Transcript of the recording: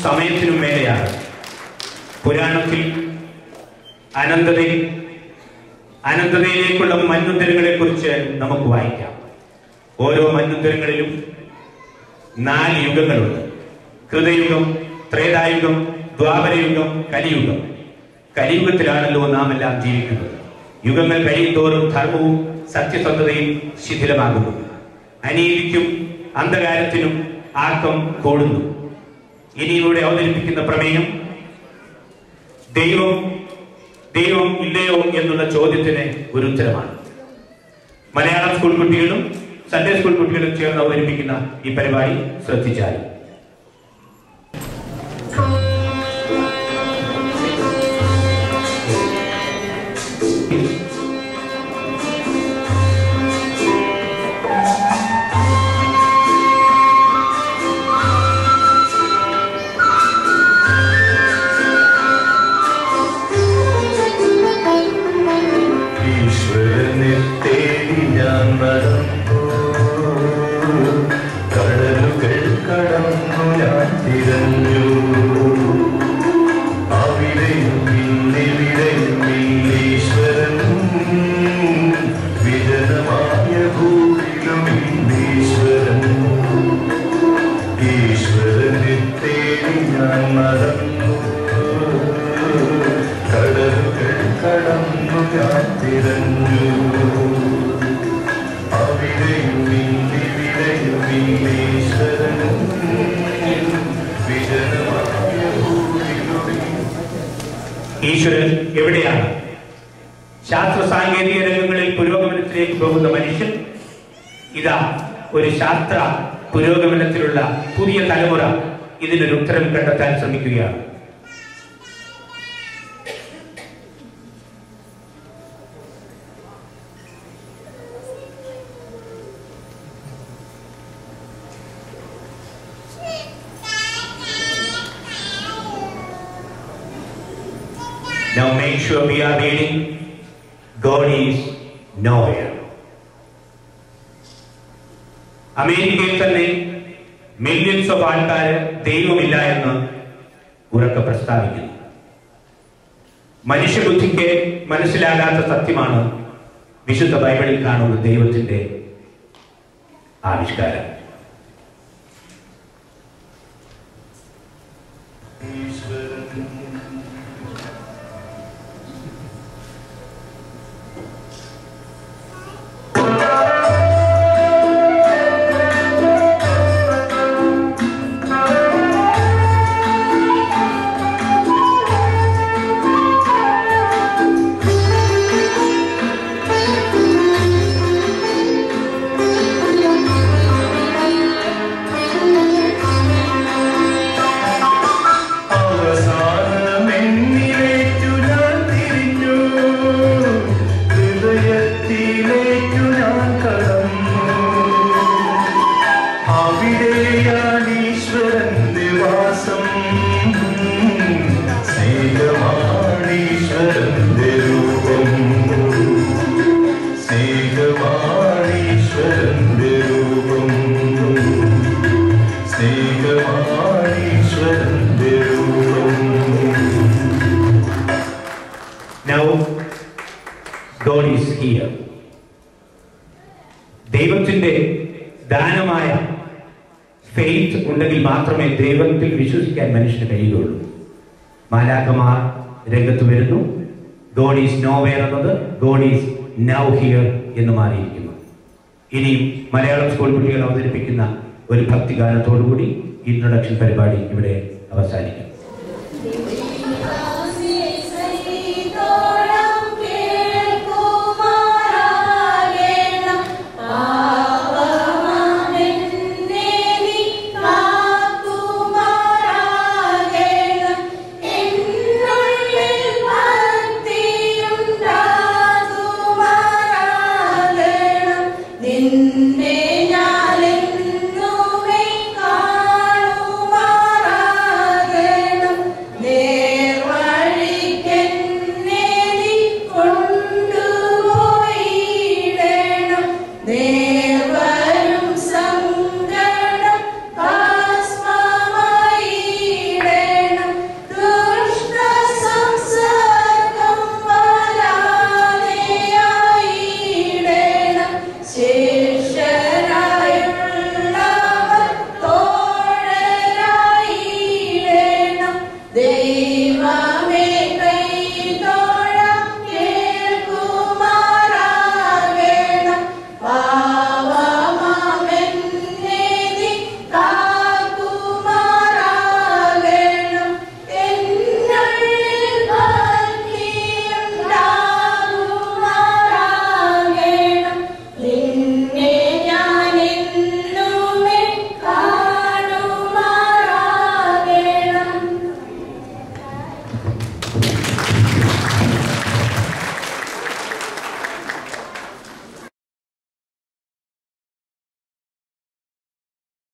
സമയത്തിനും മേലെയാണ് പുരാണത്തിൽ അനന്തതയിൽ അനന്തതയിലേക്കുള്ള മഞ്ഞുത്തരങ്ങളെ കുറിച്ച് നമുക്ക് വായിക്കാം ഓരോ മഞ്ഞുത്തരങ്ങളിലും നാല് യുഗങ്ങളുണ്ട് കൃതയുഗം ത്രേതായുഗം ദ്വാപരയുഗം കലിയുഗം കലിയുഗത്തിലാണല്ലോ നാം എല്ലാം ജീവിക്കുന്നത് യുഗങ്ങൾ കഴിയുന്തോറും ധർമ്മവും സത്യസന്ധതയും ശിഥിലമാകുന്നു അനീതിക്കും അന്ധകാരത്തിനും ആക്കം കൂടുന്നു ഇനി ഇവിടെ അവതരിപ്പിക്കുന്ന പ്രമേയം ദൈവം ദൈവം ഇല്ലയോ എന്നുള്ള ചോദ്യത്തിന് ഒരു ഉത്തരമാണ് മലയാളം സ്കൂൾ കുട്ടികളും സൺഡേ സ്കൂൾ കുട്ടികളും ചേർന്ന് അവതരിപ്പിക്കുന്ന ഈ പരിപാടി ശ്രദ്ധിച്ചാൽ ഈശ്വരനെ തേടി ഞാൻ നടന്നു കടലുകൾ കടന്നു ഞാൻ തിരഞ്ഞു അവിടെയും ഇന്നിവിടെയും ഇല്ലീശ്വരൻ വിജനമായ ഭൂമിയിലും ഇല്ലീശ്വരൻ ഈശ്വരനെ തേടി ഞാൻ നടന്നു കടലുകൾ കടന്നു ഞാൻ തിരഞ്ഞു അവിടെയും ഇന്നിവിടെയും ഇല്ലീശ്വരൻ വിജനമായ ഭൂമിയിലും ഈശ്വരൻ എവിടെയാണ് ശാസ്ത്ര സാങ്കേതിക രംഗങ്ങളിൽ പുരോഗമനത്തിലേക്ക് പോകുന്ന മനുഷ്യൻ ഇതാ ഒരു ശാസ്ത്ര പുരോഗമനത്തിലുള്ള പുതിയ തലമുറ ഇതിനൊരു ഉത്തരം കണ്ടെത്താൻ ശ്രമിക്കുകയാണ് Now make sure we are reading God is nowhere. അമേരിക്കയിൽ തന്നെ മില്യൺസ് ഓഫ് ആൾക്കാർ ദൈവമില്ല എന്ന് ഉറക്കെ പ്രസ്താവിക്കുന്നു മനുഷ്യബുദ്ധിക്ക് മനസ്സിലാകാത്ത സത്യമാണ് വിശുദ്ധ ബൈബിളിൽ കാണുന്ന ദൈവത്തിന്റെ ആവിഷ്കാരം അവസാനമെന്നിലേക്കു ഞാൻ തിരിഞ്ഞു ഹൃദയത്തിലേക്കു ഞാൻ കടന്നു അവിടെയാണ് ഈശ്വരന്റെ വാസം സ്നേഹമാണ് ഈശ്വരന്റെ രൂപം സ്നേഹമാണ് ഈശ്വരന്റെ രൂപം സ്നേഹമാണ് ഈശ്വരന്റെ രൂപം Now, God is here. ദൈവത്തിന്റെ ദാനമായ ഫെയ്ത്ത് ഉണ്ടെങ്കിൽ മാത്രമേ ദൈവത്തിൽ വിശ്വസിക്കാൻ മനുഷ്യന് കഴിയുകയുള്ളൂ മാലാഖമാർ രംഗത്ത് വരുന്നു ഗോഡ് ഈസ് നോ വെയർ എന്നത് ഗോഡ് ഈസ് നൗ ഹിയർ എന്ന് മാറിയിരിക്കുന്നു ഇനിയും മലയാളം സ്കൂൾ കുട്ടികൾ അവതരിപ്പിക്കുന്ന ഒരു ഭക്തിഗാനത്തോടുകൂടി ഇൻട്രൊഡക്ഷൻ പരിപാടി ഇവിടെ അവസാനിക്കും സരിതോളം കേൾക്കുമാറാകേണം പാവമാമെന്നെ നീ കാക്കുമാറാകേണം എന്നുള്ളിൽ ഭക്തിയുണ്ടാകുമാറാകേണം നിന്നെ ഞാനെന്നുമേ കാണുമാറാകേണം ദൈവമേ